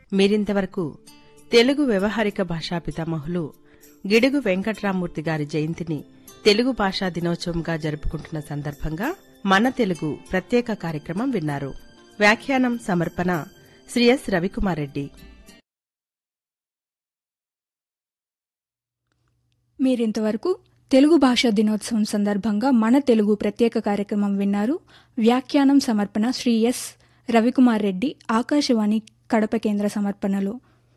మీరింతవరకు తెలుగు వ్యవహారిక భాషా పితామహులు గిడుగు వెంకట్రామూర్తి గారి జయంతిని తెలుగు భాషా దినోత్సవంగా జరుపుకుంటున్న సందర్భంగా మన తెలుగు ప్రత్యేక కార్యక్రమం విన్నారు వ్యాఖ్యానం సమర్పణ శ్రీ ఎస్ రవికుమార్ రెడ్డి మీరింతవరకు తెలుగు భాషా దినోత్సవం సందర్భంగా మన తెలుగు ప్రత్యేక కార్యక్రమం విన్నారు వ్యాఖ్యానం సమర్పణ శ్రీ ఎస్ రవికుమార్ రెడ్డి ఆకాశవాణి కడప కేంద్ర సమర్పణలో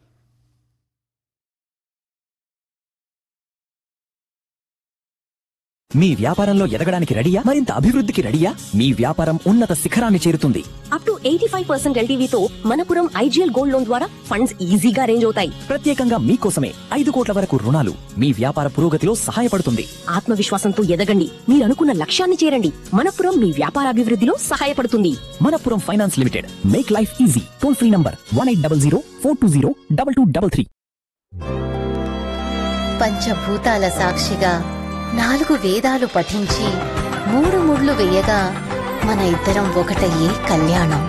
మీ వ్యాపారంలో ఎదగడానికి రెడీయా మరింత అభివృద్ధికి రెడీయా మీ వ్యాపారం ఉన్నత శిఖరాన్ని చేరుతుంది up to eighty five percent ఎల్టీవీతో మనపురం ఐజీఎల్ గోల్డ్ లోన్ ద్వారా ఫండ్స్ ఈజీగా రేంజ్ అవుతాయి ప్రత్యేకంగా మీకోసమే ఐదు కోట్ల వరకు రుణాలు మీ వ్యాపార పురోగతిలో సహాయపడుతుంది ఆత్మవిశ్వాసంతో ఎదగండి మీరు అనుకున్న లక్ష్యాన్ని చేరండి మనపురం మీ వ్యాపారాభివృద్ధిలో సహాయపడుతుంది Manappuram finance limited make life easy toll free number one eight double zero four two zero double two double three పంచభూతాల సాక్షిగా నాలుగు వేదాలు పఠించి మూడు ముళ్ళు వేయగా మన ఇద్దరం ఒకటయ్యే కళ్యాణం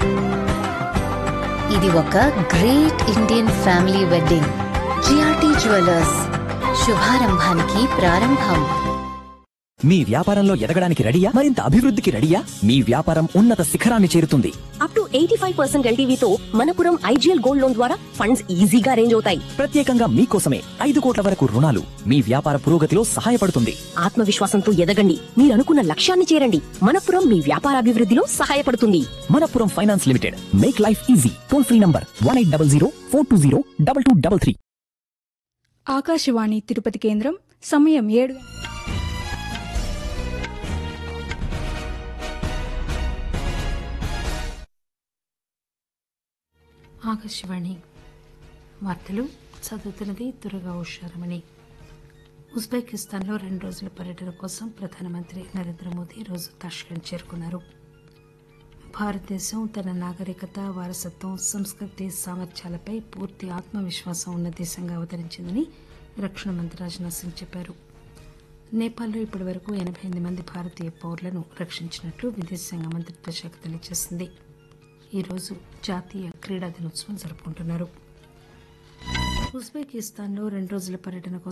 ఇది ఒక great Indian family wedding GRT jewellers శుభారంభానికి ప్రారంభం మీ వ్యాపారంలో ఎదగడానికి రెడీయా మరింత అభివృద్ధికి రెడీయా మీ వ్యాపారం ఉన్నత శిఖరాన్ని చేరుతుంది up to eighty five percent ఎల్టీవీతో మనపురం ఐజీఎల్ గోల్డ్ లోన్ ద్వారా ఫండ్స్ ఈజీగా రేంజ్ అవుతాయి ప్రత్యేకంగా మీకోసమే ఐదు కోట్ల వరకు రుణాలు మీ వ్యాపార పురోగతిలో సహాయపడుతుంది ఆత్మవిశ్వాసంతో ఎదగండి మీరు అనుకున్న లక్ష్యాన్ని చేరండి మనపురం మీ వ్యాపారాభివృద్ధిలో సహాయపడుతుంది Manappuram finance limited make life easy toll free number one eight double zero four two zero double two double three Akashvani Tirupati కేంద్రం సమయం ఏడు ఆకాశవాణి వార్తలు చదువుతున్నది దుర్గా ఉషారమణి ఉజ్బెకిస్తాన్లో రెండు రోజుల పర్యటన కోసం ప్రధానమంత్రి నరేంద్ర మోదీ రోజు తాష్కెంట్ చేరుకున్నారు భారతదేశం తన నాగరికత వారసత్వం సంస్కృతి సామర్థ్యాలపై పూర్తి ఆత్మవిశ్వాసం ఉన్న దేశంగా అవతరించిందని రక్షణ మంత్రి రాజ్నాథ్ సింగ్ చెప్పారు నేపాల్లో ఇప్పటి వరకు ఎనభై ఎనిమిది మంది భారతీయ పౌరులను రక్షించినట్లు విదేశాంగ మంత్రిత్వ శాఖ తెలియజేసింది ఈరోజు జాతీయ క్రీడా దినోత్సవం జరుపుకుంటున్నారు ఉజ్బెకిస్తాన్లో రెండు రోజుల పర్యటన కోసం